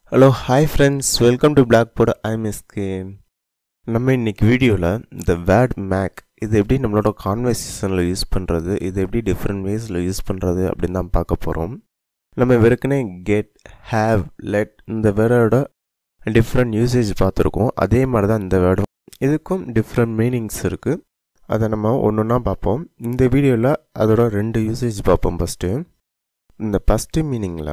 hello hi friends welcome to blackboard I'm SK நம்ம இன்னைக்கு வீடியோவில் இந்த வேர்ட் மேக் இது எப்படி நம்மளோட கான்வர்சேஷனில் யூஸ் பண்ணுறது இது எப்படி டிஃப்ரெண்ட் வேஸில் யூஸ் பண்ணுறது அப்படின்னு தான் பார்க்க போகிறோம் நம்ம வெறுக்கனே கெட் ஹேவ் லெட் இந்த வேர்டோட டிஃப்ரெண்ட் யூசேஜ் பார்த்துருக்கோம் அதே மாதிரி தான் இந்த வேர்டும் இதுக்கும் டிஃப்ரெண்ட் மீனிங்ஸ் இருக்குது அதை நம்ம ஒன்று ஒன்றா பார்ப்போம் இந்த வீடியோவில் அதோட ரெண்டு யூசேஜ் பார்ப்போம் ஃபஸ்ட்டு இந்த ஃபஸ்ட்டு மீனிங்கில்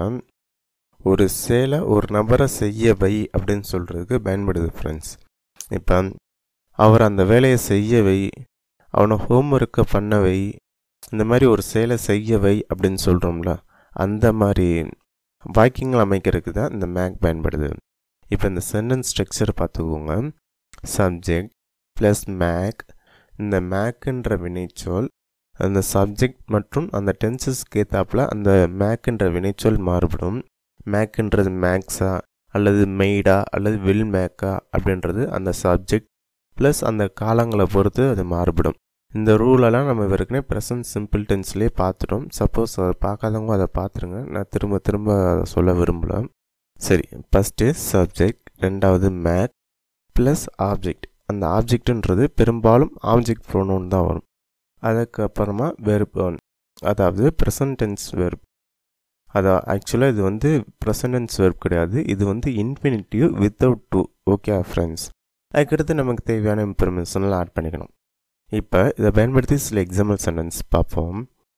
ஒரு செயலை ஒரு நபரை செய்ய வை அப்படின்னு சொல்கிறதுக்கு பயன்படுது ஃப்ரெண்ட்ஸ் இப்போ அவர் அந்த வேலையை செய்ய வை அவனை ஹோம்ஒர்க்கை பண்ண வை இந்த மாதிரி ஒரு செயலை செய்ய வை அப்படின்னு சொல்கிறோம்ல அந்த மாதிரி வாக்கியங்கள் அமைக்கிறதுக்கு தான் இந்த மேக் பயன்படுது இப்போ இந்த சென்டென்ஸ் ஸ்ட்ரக்சர் பார்த்துக்கோங்க சப்ஜெக்ட் ப்ளஸ் மேக் இந்த மேக்குன்ற வினைச்சொல் அந்த சப்ஜெக்ட் மற்றும் அந்த டென்சஸ்க்கு ஏற்றாப்புல அந்த மேக்குன்ற வினைச்சொல் மாறுபடும் மேக்குன்றது மேக்ஸா அல்லது மெய்டா அல்லது வில் மேக்கா அப்படின்றது அந்த சப்ஜெக்ட் ப்ளஸ் அந்த காலங்களை பொறுத்து அது மாறுபடும் இந்த ரூலெல்லாம் நம்ம ஏற்கனவே ப்ரெசன்ட் சிம்பிள் டென்ஸ்லேயே பார்த்துட்டோம் சப்போஸ் அதை பார்க்காதவங்க அதை பார்த்துருங்க நான் திரும்ப திரும்ப அதை சொல்ல விரும்பல சரி ஃபஸ்ட்டு சப்ஜெக்ட் ரெண்டாவது மேக் ப்ளஸ் ஆப்ஜெக்ட் அந்த ஆப்ஜெக்ட்ன்றது பெரும்பாலும் ஆப்ஜெக்ட் ப்ரோனோன் தான் வரும் அதுக்கப்புறமா வெர்ப் அதாவது ப்ரெசன்ட் டென்ஸ் வெர்ப் அதான் ஆக்சுவலாக இது வந்து ப்ரெசன்டென்ஸ் வெர்ப் கிடையாது இது வந்து infinitive without to okay friends அதுக்கடுத்து நமக்கு தேவையான இன்ஃபர்மேஷன்லாம் ஆட் பண்ணிக்கணும் இப்போ இதை பயன்படுத்தி சில எக்ஸாம்பிள் சென்டென்ஸ் பார்ப்போம்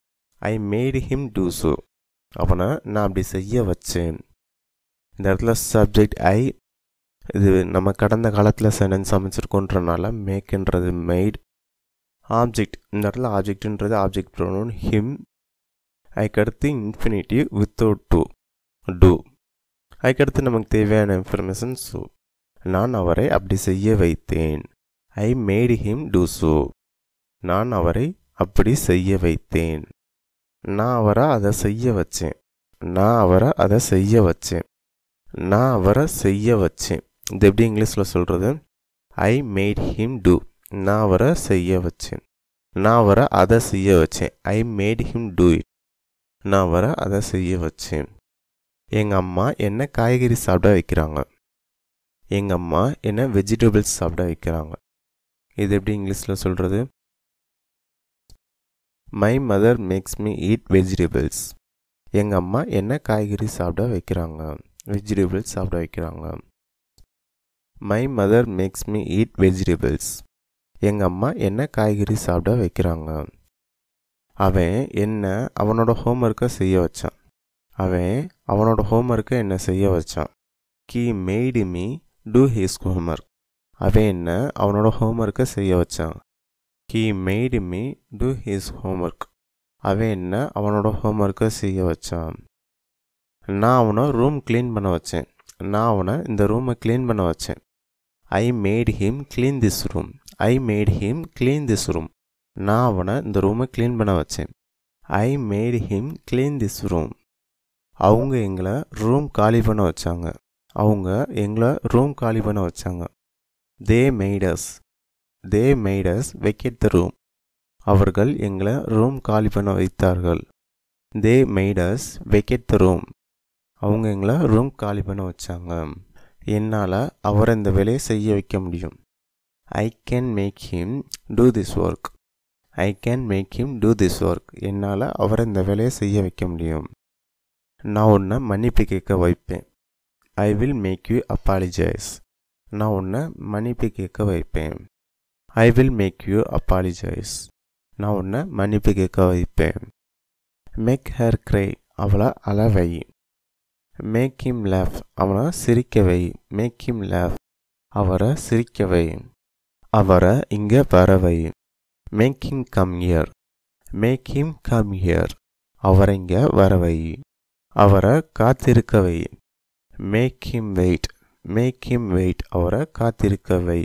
I made him do so அவனை நான் அப்படி செய்ய வச்சேன் இந்த இடத்துல சப்ஜெக்ட் ஐ இது நம்ம கடந்த காலத்தில் சென்டென்ஸ் அமைச்சிருக்கோன்றனால மேக்ன்றது மெய்ட் ஆப்ஜெக்ட் இந்த இடத்துல ஆப்ஜெக்ட்ன்றது ஆப்ஜெக்ட் ப்ரோனோன் ஹிம் அதுக்கடுத்து இன்ஃபினிட்டிவ் வித்தவுட் டூ டூ அதுக்கடுத்து நமக்கு தேவையான இன்ஃபர்மேஷன் ஸோ நான் அவரை அப்படி செய்ய வைத்தேன் I made him do so நான் அவரை அப்படி செய்ய வைத்தேன் நான் அவரை அதை செய்ய வச்சேன் நான் அவரை அதை செய்ய வச்சேன் நான் அவரை செய்ய வச்சேன் இது எப்படி இங்கிலீஷில் சொல்கிறது ஐ மேட் ஹிம் டூ நான் அவரை செய்ய வச்சேன் நான் அவரை அதை செய்ய வச்சேன் I made him do it நான் வர அதை செய்ய வச்சேன் எங்கள் அம்மா என்ன காய்கறி சாப்பிட வைக்கிறாங்க எங்கள் அம்மா என்ன வெஜிடபிள்ஸ் சாப்பிட வைக்கிறாங்க இது எப்படி இங்கிலீஷில் சொல்கிறது my mother makes me eat vegetables எங்கள் அம்மா என்ன காய்கறி சாப்பிட வைக்கிறாங்க வெஜிடபிள்ஸ் சாப்பிட வைக்கிறாங்க my mother makes me eat vegetables எங்கள் அம்மா என்ன காய்கறி சாப்பிட வைக்கிறாங்க அவன் என்ன அவனோட ஹோம்ஒர்க்கை செய்ய வச்சான் அவன் அவனோட ஹோம்ஒர்க்கை என்ன செய்ய வச்சான் he made me do his homework அவன் என்ன அவனோட ஹோம்ஒர்க்கை செய்ய வச்சான் he made me do his homework அவன் என்ன அவனோட ஹோம்ஒர்க்கை செய்ய வச்சான் நான் அவனை ரூம் க்ளீன் பண்ண வச்சேன் நான் அவனை இந்த ரூமை க்ளீன் பண்ண வச்சேன் I made him clean this room I made him clean this room நான் அவனை இந்த ரூமை க்ளீன் பண்ண வச்சேன் I made him clean this room அவங்க எங்களை ரூம் காலி பண்ண வச்சாங்க அவங்க எங்களை ரூம் காலி பண்ண வச்சாங்க தே மெய்டஸ் தே மெய்டஸ் வெக்கெட் த ரூம் அவர்கள் எங்களை ரூம் காலி பண்ண வைத்தார்கள் தே மெய்டஸ் வெக்கெட் த ரூம் அவங்க எங்களை ரூம் காலி பண்ண வச்சாங்க என்னால் அவரை இந்த வேலையை செய்ய வைக்க முடியும் I can make him do this work I can make him do this work என்னால் அவரை இந்த வேலையை செய்ய வைக்க முடியும் நான் உன்னை மன்னிப்பு கேட்க வைப்பேன் I will make you apologise நான் உன்னை மன்னிப்பு கேட்க வைப்பேன் I will make you apologise நான் உன்னை மன்னிப்பு கேட்க வைப்பேன் மேக் ஹேர் க்ரை அவளை அளவை மேக் ஹிம் லேஃப் அவனை சிரிக்க வை மேக் ஹிம் லேஃப் அவரை சிரிக்க வை அவரை இங்கே வரவை make him come here make him come here அவரை இங்கே வரவை அவரை காத்திருக்க வை make him wait make him wait அவரை காத்திருக்க வை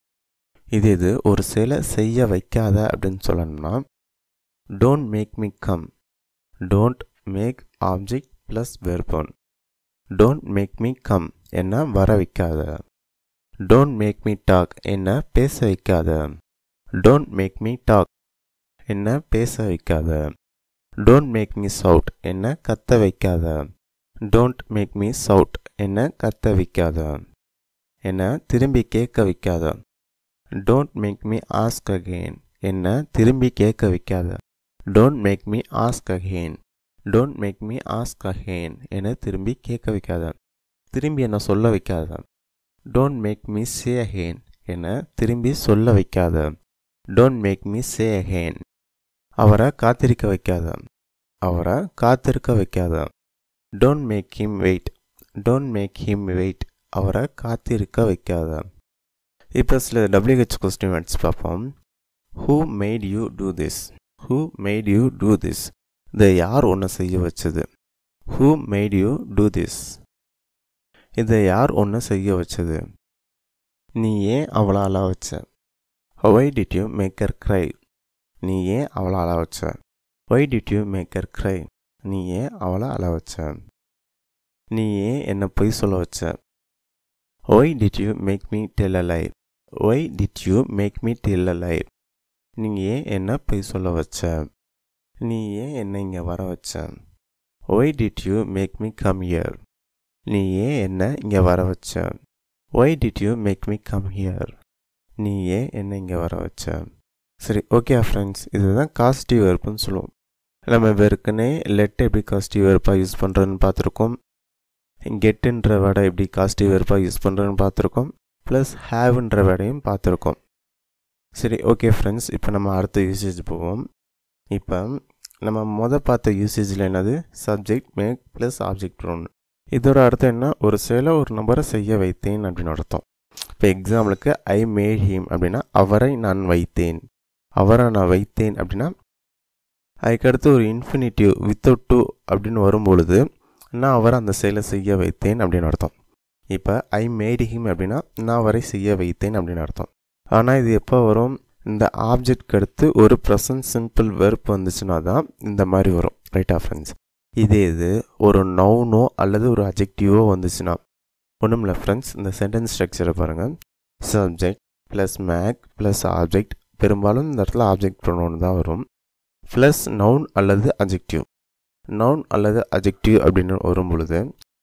இது இது ஒரு சில செய்ய வைக்காத அப்படின்னு சொல்லணும்னா don't make me come don't make object plus வெர்பன் டோன்ட் மேக் மீ கம் என்ன வர வைக்காத டோன்ட் மேக் மீ டாக் என்ன பேச வைக்காத டோன்ட் மேக் மீ டாக் என்ன பேச வைக்காத டோன்ட் மேக் மீ சவுட் என்ன கத்த வைக்காத டோன்ட் மேக் மீ சவுட் என்னை கத்த வைக்காத என்னை திரும்பி கேட்க வைக்காத don't make me ask again என்னை திரும்பி கேட்க வைக்காத don't make me ask again don't make me ask again என்னை திரும்பி கேட்க வைக்காத திரும்பி என்னை சொல்ல வைக்காத don't make me say again என்னை திரும்பி சொல்ல வைக்காத don't make me say again அவரை காத்திருக்க வைக்காத அவரை காத்திருக்க வைக்காத don't make him wait don't make him wait அவரை காத்திருக்க வைக்காத இப்போ சில டபிள்யூஹெச் கொஸ்டின் வேர்ட்ஸ் பார்ப்போம் who made you do this who made you do this இதை யார் ஒன்று செய்ய வச்சது who made you do this இதை யார் ஒன்று செய்ய வச்சது நீ ஏன் அவளை அழ வச்ச why did you make her cry நீ ஏன் அவளை அழ வச்ச why did you make her cry நீ ஏன் அவளை அழ வச்ச நீ ஏன் என்னை பொய் சொல்ல வச்ச why did you make me tell a lie why did you make me tell a lie நீ ஏன் என்ன பொய் சொல்ல வச்ச நீ ஏன் என்னை இங்கே வர வச்ச why did you make me come here நீ ஏன் என்ன இங்கே வர வச்ச why did you make me come here நீ ஏன் என்ன இங்கே வர வச்ச சரி ஓகே ஃப்ரெண்ட்ஸ் இதுதான் காஸ்டிவ் வெறுப்புன்னு சொல்லுவோம் நம்ம வெறுக்குனே லெட் எப்படி காஸ்டிவ் வெறுப்பாக யூஸ் பண்ணுறதுன்னு பார்த்துருக்கோம் கெட்டுன்ற வேர்டை எப்படி காஸ்டிவ் வெறுப்பாக யூஸ் பண்ணுறதுன்னு பார்த்துருக்கோம் ப்ளஸ் ஹேவ்ன்ற வேர்டையும் பார்த்துருக்கோம் சரி ஓகே ஃப்ரெண்ட்ஸ் இப்போ நம்ம அடுத்த யூசேஜ் போவோம் இப்போ நம்ம மொதல் பார்த்த யூசேஜில் என்னது சப்ஜெக்ட் மேக் ப்ளஸ் ஆப்ஜெக்ட் ஒன்று இதோட அர்த்தம் என்ன ஒரு செயலை ஒரு நபரை செய்ய வைத்தேன் அப்படின்னு அர்த்தம் இப்போ எக்ஸாம்பிளுக்கு ஐ மேட் ஹீம் அப்படின்னா அவரை நான் வைத்தேன் அவரை நான் வைத்தேன் அப்படின்னா அதுக்கடுத்து ஒரு இன்ஃபினிட்டிவ் வித்தவுட் டூ அப்படின்னு வரும்பொழுது நான் அவரை அந்த செயலை செய்ய வைத்தேன் அப்படின்னு அர்த்தம் இப்போ ஐ மேட் ஹிம் அப்படின்னா நான் அவரை செய்ய வைத்தேன் அப்படின்னு அர்த்தம் ஆனால் இது எப்போ வரும் இந்த ஆப்ஜெக்ட்க்கு அடுத்து ஒரு ப்ரெசன்ட் சிம்பிள் வெர்ப் வந்துச்சுன்னா தான் இந்த மாதிரி வரும் ரைட்டா ஃப்ரெண்ட்ஸ் இதே இது ஒரு நவுனோ அல்லது ஒரு அஜெக்டிவோ வந்துச்சுன்னா ஒன்றும் இல்லை ஃப்ரெண்ட்ஸ் இந்த சென்டென்ஸ் ஸ்ட்ரக்சரை பாருங்கள் subject plus make plus object பெரும்பாலும் இந்த இடத்துல ஆப்ஜெக்ட் ப்ரொனவுன் தான் வரும் ப்ளஸ் நவுன் அல்லது அஜெக்டிவ் நவுன் அல்லது அஜெக்டிவ் அப்படின்னு வரும் பொழுது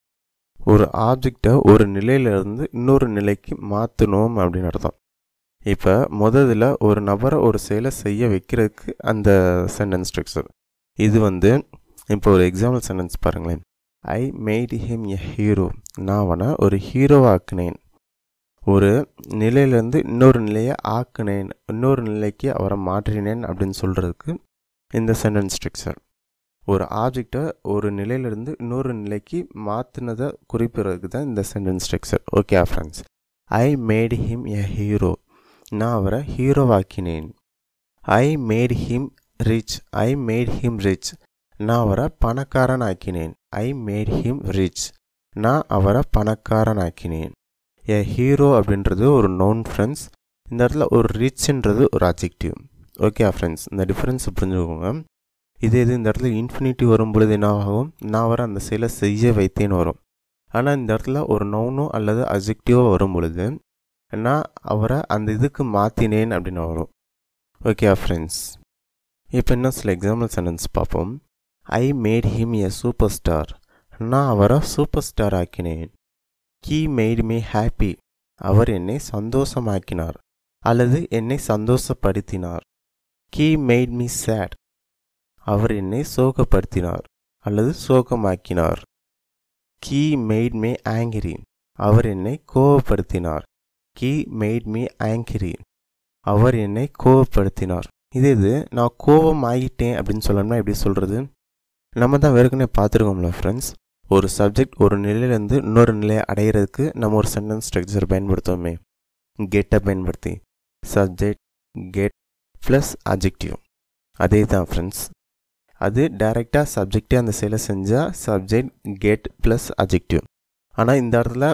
ஒரு ஆப்ஜெக்டை ஒரு நிலையிலிருந்து இன்னொரு நிலைக்கு மாற்றணும் அப்படின்னு அர்த்தம் இப்போ முதல்ல ஒரு நபரை ஒரு செயலை செய்ய வைக்கிறதுக்கு அந்த சென்டென்ஸ் ஸ்ட்ரக்சர் இது வந்து இப்போ ஒரு எக்ஸாம்பிள் சென்டென்ஸ் பாருங்களேன் I made him a hero நான் அவனை ஒரு ஹீரோவாக்குனேன் ஒரு நிலையிலேருந்து இன்னொரு நிலையை ஆக்குனேன் இன்னொரு நிலைக்கு அவரை மாற்றினேன் அப்படின்னு சொல்கிறதுக்கு இந்த சென்டென்ஸ் ஸ்ட்ரக்சர் ஒரு ஆப்ஜெக்டை ஒரு நிலையிலிருந்து இன்னொரு நிலைக்கு மாற்றினதை குறிப்பிடுறதுக்கு தான் இந்த sentence structure okay friends I made him a hero நான் அவரை ஹீரோவாக்கினேன் I made him rich I made him rich நான் அவரை பணக்காரன் ஆக்கினேன் ஐ மேட் ஹிம் ரிச் நான் அவரை பணக்காரன் ஆக்கினேன் எ ஹீரோ அப்படின்றது ஒரு நோன் ஃப்ரெண்ட்ஸ் இந்த இடத்துல ஒரு ரிச்ன்றது ஒரு அஜெக்டிவ் ஓகே ஃப்ரெண்ட்ஸ் இந்த டிஃப்ரென்ஸ் புரிஞ்சுக்கோங்க இதே இது இந்த இடத்துல இன்ஃபினிட்டி வரும் பொழுது என்ன ஆகும் நான் வர அந்த செயலை செய்ய வைத்தேன்னு வரும் ஆனால் இந்த இடத்துல ஒரு நவுனோ அல்லது அஜெக்டிவோ வரும் பொழுது நான் அவரை அந்த இதுக்கு மாற்றினேன் அப்படின்னு வரும் ஓகே ஃப்ரெண்ட்ஸ் இப்போ இன்னும் சில எக்ஸாம்பிள் சென்டென்ஸ் பார்ப்போம் I made him a super star நான் அவரை சூப்பர் ஸ்டார் ஆக்கினேன் கீ மேட் மீ ஹாப்பி அவர் என்னை சந்தோஷமாக்கினார் அல்லது என்னை சந்தோஷப்படுத்தினார் கீ மேட் மீ சேட் அவர் என்னை சோகப்படுத்தினார் அல்லது சோகமாக்கினார் கீ மேட் மீ ஆங்கிரி அவர் என்னை கோவப்படுத்தினார் கீ மேட் மீ ஆங்கிரி அவர் என்னை கோவப்படுத்தினார் இது இது நான் கோபம் ஆகிட்டேன் அப்படின்னு சொல்லணும்னா எப்படி சொல்கிறது நம்ம தான் ஏற்கனவே பார்த்துருக்கோம்ல ஃப்ரெண்ட்ஸ் ஒரு சப்ஜெக்ட் ஒரு நிலையிலேருந்து இன்னொரு நிலையை அடையிறதுக்கு நம்ம ஒரு சென்டென்ஸ் ஸ்ட்ரக்சர் பயன்படுத்துவோமே கெட்டை பயன்படுத்தி சப்ஜெக்ட் கெட் ப்ளஸ் அஜெக்டிவ் அதே தான் ஃப்ரெண்ட்ஸ் அது டைரெக்டாக சப்ஜெக்டே அந்த செயலை செஞ்சால் சப்ஜெக்ட் கெட் ப்ளஸ் அஜெக்டிவ் ஆனால் இந்த இடத்துல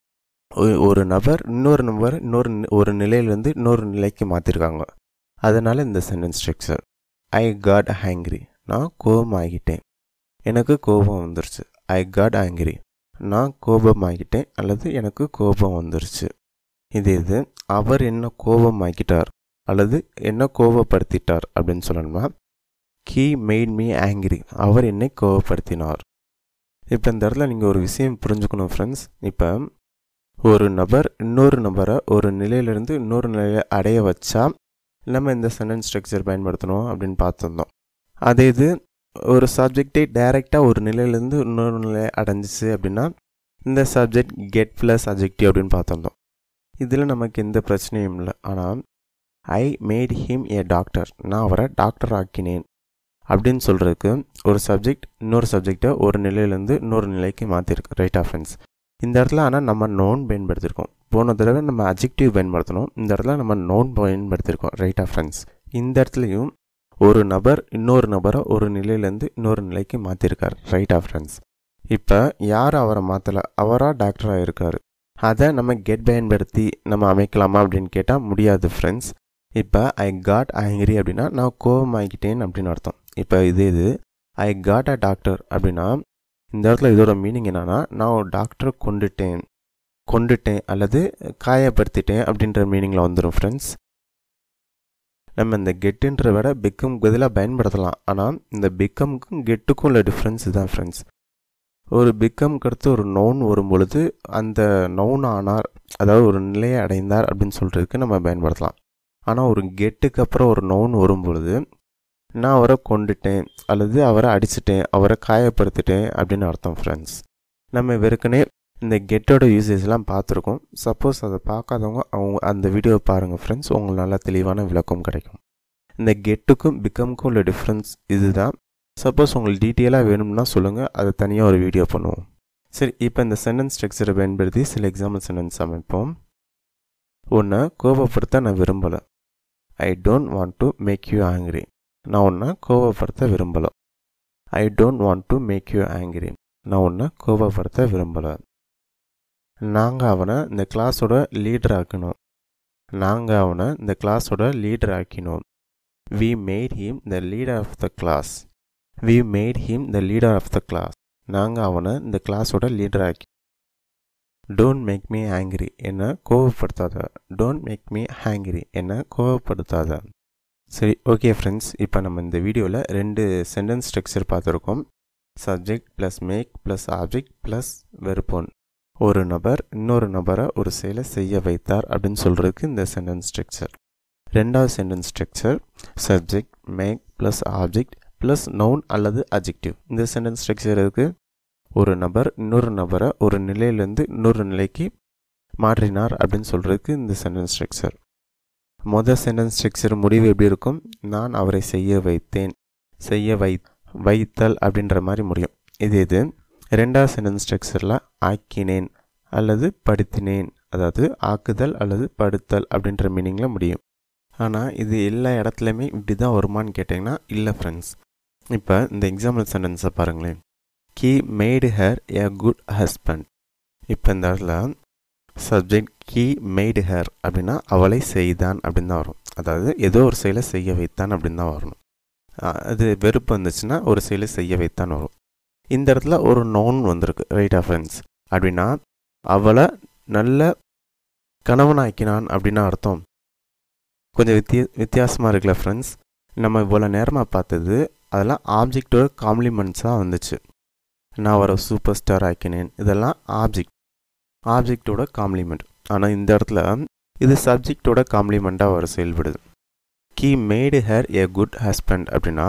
ஒரு நபர் இன்னொரு நபர் இன்னொரு ஒரு நிலையிலேருந்து இன்னொரு நிலைக்கு மாற்றிருக்காங்க அதனால் இந்த sentence structure I got angry நான் கோபம் ஆகிட்டேன் எனக்கு கோபம் வந்துருச்சு ஐ காட் ஆங்கிரி நான் கோபம் ஆகிட்டேன் அல்லது எனக்கு கோபம் வந்துருச்சு இது இது அவர் என்ன கோபம் ஆக்கிட்டார் அல்லது என்ன கோபப்படுத்திட்டார் அப்படின்னு சொல்லணும்னா கீ மெய்ட் மீ ஆங்கிரி அவர் என்னை கோபப்படுத்தினார் இப்போ இந்த இடத்துல நீங்கள் ஒரு விஷயம் புரிஞ்சுக்கணும் ஃப்ரெண்ட்ஸ் இப்போ ஒரு நபர் இன்னொரு நபரை ஒரு நிலையிலிருந்து இன்னொரு நிலையை அடைய வச்சா நம்ம இந்த சென்டென்ஸ் ஸ்ட்ரக்சர் பயன்படுத்தணும் அப்படின்னு பார்த்துருந்தோம் அதே இது ஒரு சப்ஜெக்டே டைரெக்டாக ஒரு நிலையிலேருந்து இன்னொரு நிலை அடைஞ்சிச்சு அப்படின்னா இந்த சப்ஜெக்ட் கெட் ப்ளஸ் அஜெக்டிவ் அப்படின்னு பார்த்துருந்தோம் இதில் நமக்கு எந்த பிரச்சனையும் இல்லை ஆனால் I made him a doctor நான் அவரை டாக்டர் ஆக்கினேன் அப்படின்னு சொல்கிறதுக்கு ஒரு சப்ஜெக்ட் இன்னொரு சப்ஜெக்டை ஒரு நிலையிலேருந்து இன்னொரு நிலைக்கு மாற்றிருக்கு ரைட்டா ஃப்ரெண்ட்ஸ் இந்த இடத்துல ஆனால் நம்ம நோன் பயன்படுத்தியிருக்கோம் போன தடவை நம்ம அஜெக்டிவ் பயன்படுத்தணும் இந்த இடத்துல நம்ம நோன் பயன்படுத்தியிருக்கோம் ரைட்டா ஃப்ரெண்ட்ஸ் இந்த இடத்துலையும் ஒரு நபர் இன்னொரு நபரை ஒரு நிலையிலேருந்து இன்னொரு நிலைக்கு மாற்றிருக்கார் ரைட்டா ஃப்ரெண்ட்ஸ் இப்போ யார் அவரை மாற்றலை அவராக டாக்டராக இருக்கார் அதை நம்ம கெட் பயன்படுத்தி நம்ம அமைக்கலாமா அப்படின்னு கேட்டால் முடியாது ஃப்ரெண்ட்ஸ் இப்போ ஐ காட் ஆங்கிரி அப்படின்னா நான் கோபமாகிக்கிட்டேன் அப்படின்னு அர்த்தம் இப்போ இது இது ஐ காட் அ டாக்டர் அப்படின்னா இந்த இடத்துல இதோட மீனிங் என்னன்னா நான் ஒரு டாக்டரை கொண்டுட்டேன் கொண்டுட்டேன் அல்லது காயப்படுத்திட்டேன் அப்படின்ற மீனிங்கில் வந்துடும் ஃப்ரெண்ட்ஸ் நம்ம இந்த கெட்டுன்ற விட பிக்கம் பதிலாக பயன்படுத்தலாம் ஆனால் இந்த பிக்கமுக்கும் கெட்டுக்கும் உள்ள டிஃப்ரென்ஸ் தான் ஃப்ரெண்ட்ஸ் ஒரு பிக்கம்க்கு அடுத்து ஒரு நோன் வரும் பொழுது அந்த நோன் ஆனார் அதாவது ஒரு நிலையை அடைந்தார் அப்படின்னு சொல்கிறதுக்கு நம்ம பயன்படுத்தலாம் ஆனால் ஒரு கெட்டுக்கு அப்புறம் ஒரு நோன் வரும் பொழுது நான் அவரை கொண்டுட்டேன் அல்லது அவரை அடிச்சிட்டேன் அவரை காயப்படுத்திட்டேன் அப்படின்னு அர்த்தம் ஃப்ரெண்ட்ஸ் நம்ம வெறுக்கனே இந்த கெட்டோட யூசேஜ்லாம் பார்த்துருக்கோம் சப்போஸ் அதை பார்க்காதவங்க அவங்க அந்த வீடியோவை பாருங்கள் ஃப்ரெண்ட்ஸ் உங்களுக்கு நல்லா தெளிவான விளக்கம் கிடைக்கும் இந்த கெட்டுக்கும் பிக்கமுக்கும் உள்ள டிஃப்ரென்ஸ் இதுதான் சப்போஸ் உங்களுக்கு டீட்டெயிலாக வேணும்னா சொல்லுங்கள் அதை தனியாக ஒரு வீடியோ பண்ணுவோம் சரி இப்போ இந்த சென்டென்ஸ் ஸ்ட்ரக்சரை பயன்படுத்தி சில எக்ஸாம்பிள் சென்டென்ஸ் அமைப்போம் ஒன்று கோபப்படுத்த நான் விரும்பலை I don't want to make you angry நான் உன்னை கோபப்படுத்த விரும்பலை I don't want to make you angry நான் உன்னை கோபப்படுத்த விரும்பலை நாங்கள் அவனை இந்த கிளாஸோட லீடர் ஆக்கணும் நாங்கள் அவனை இந்த கிளாஸோட லீடர் ஆக்கினோம் we made him the leader of the class we made him the leader of the class நாங்கள் அவனை இந்த கிளாஸோட லீடர் ஆக்கி டோன்ட் மேக் மீ ஆங்கிரி என்னை கோவப்படுத்தாத டோன்ட் மேக் மீ ஹேங்கிரி என்னை கோவப்படுத்தாத சரி ஓகே ஃப்ரெண்ட்ஸ் இப்போ நம்ம இந்த வீடியோவில் ரெண்டு சென்டென்ஸ் ஸ்ட்ரக்சர் பார்த்துருக்கோம் subject plus make plus object plus verb one ஒரு நபர் இன்னொரு நபரை ஒரு செயலை செய்ய வைத்தார் அப்படின்னு சொல்கிறதுக்கு இந்த சென்டென்ஸ் ஸ்ட்ரக்சர் ரெண்டாவது sentence structure subject make plus object plus noun அல்லது அஜெக்டிவ் இந்த சென்டென்ஸ் ஸ்ட்ரக்சர் இருக்கு ஒரு நபர் இன்னொரு நபரை ஒரு நிலையிலேருந்து இன்னொரு நிலைக்கு மாற்றினார் அப்படின்னு சொல்கிறதுக்கு இந்த சென்டென்ஸ் ஸ்ட்ரக்சர் மொதல் சென்டென்ஸ் ஸ்ட்ரக்சர் முடிவு எப்படி இருக்கும் நான் அவரை செய்ய வைத்தேன் செய்ய வை வைத்தல் அப்படின்ற மாதிரி முடியும் இது இது ரெண்டாவது சென்டென்ஸ் ஸ்ட்ரக்சரில் ஆக்கினேன் அல்லது படுத்தினேன் அதாவது ஆக்குதல் அல்லது படுத்தல் அப்படின்ற மீனிங்கில் முடியும் ஆனால் இது எல்லா இடத்துலையுமே இப்படி தான் வருமானு கேட்டிங்கன்னா இல்லை ஃப்ரெண்ட்ஸ் இப்போ இந்த எக்ஸாம்பிள் சென்டென்ஸை பாருங்களேன் he made her a good husband இப்போ இந்த இடத்துல சப்ஜெக்ட் கீ மேடு ஹேர் அப்படின்னா அவளை செய்தான் அப்படின்னு தான் வரும் அதாவது ஏதோ ஒரு செயலை செய்ய வைத்தான் அப்படின்னு தான் வரணும் அது வெறுப்பு வந்துச்சுன்னா ஒரு செயலை செய்ய வைத்தான் வரும் இந்த இடத்துல ஒரு நோன் வந்திருக்கு ரைட்டா ஃப்ரெண்ட்ஸ் அப்படின்னா அவளை நல்ல கணவனாக்கினான் அப்படின்னு அர்த்தம் கொஞ்சம் வித்திய வித்தியாசமாக இருக்குல்ல ஃப்ரெண்ட்ஸ் நம்ம இவ்வளோ நேரமாக பார்த்தது அதெல்லாம் ஆப்ஜெக்டோட காம்ப்ளிமெண்ட்ஸாக வந்துச்சு நான் அவரை சூப்பர் ஸ்டார் ஆக்கினேன் இதெல்லாம் ஆப்ஜெக்ட் ஆப்ஜெக்டோட காம்ப்ளிமெண்ட் ஆனால் இந்த இடத்துல இது சப்ஜெக்டோட காம்ப்ளிமெண்ட்டாக வர செயல்படுது he made her a good husband அப்படின்னா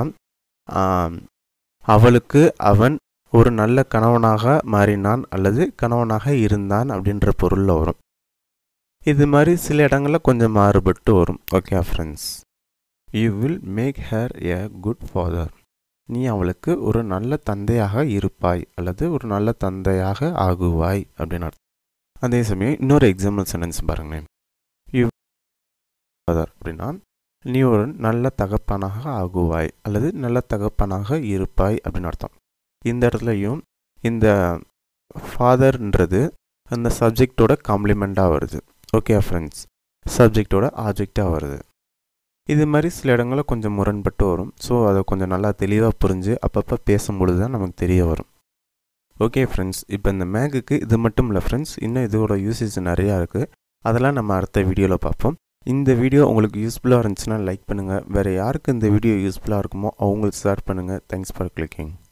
அவளுக்கு அவன் ஒரு நல்ல கணவனாக மாறினான் அல்லது கணவனாக இருந்தான் அப்படின்ற பொருளில் வரும் இது மாதிரி சில இடங்களில் கொஞ்சம் மாறுபட்டு வரும் okay friends you will make her a good father நீ அவளுக்கு ஒரு நல்ல தந்தையாக இருப்பாய் அல்லது ஒரு நல்ல தந்தையாக ஆகுவாய் அப்படின்னு அர்த்தம் அதே சமயம் இன்னொரு எக்ஸாம்பிள் சென்டென்ஸ் பாருங்களேன் யூ ஃபாதர் அப்படின்னா நீ ஒரு நல்ல தகப்பனாக ஆகுவாய் அல்லது நல்ல தகப்பனாக இருப்பாய் அப்படின்னு அர்த்தம் இந்த இடத்துலையும் இந்த ஃபாதர்ன்றது அந்த சப்ஜெக்டோட காம்ப்ளிமெண்ட்டாக வருது ஓகே ஃப்ரெண்ட்ஸ் சப்ஜெக்டோட ஆப்ஜெக்டாக வருது இது மாதிரி சில இடங்களில் கொஞ்சம் முரண்பட்டு வரும் ஸோ அதை கொஞ்சம் நல்லா தெளிவாக புரிஞ்சு அப்பப்போ பேசும்பொழுது தான் நமக்கு தெரிய வரும் ஓகே ஃப்ரெண்ட்ஸ் இப்போ இந்த மேகுக்கு இது மட்டும் இல்லை ஃப்ரெண்ட்ஸ் இன்னும் இதோட யூசேஜ் நிறையா இருக்குது அதெல்லாம் நம்ம அடுத்த வீடியோவில் பார்ப்போம் இந்த வீடியோ உங்களுக்கு யூஸ்ஃபுல்லாக இருந்துச்சுன்னா லைக் பண்ணுங்கள் வேறு யாருக்கு இந்த வீடியோ யூஸ்ஃபுல்லாக இருக்குமோ அவங்களுக்கு ஷேர் பண்ணுங்கள் தேங்க்ஸ் ஃபார் கிளிக்கிங்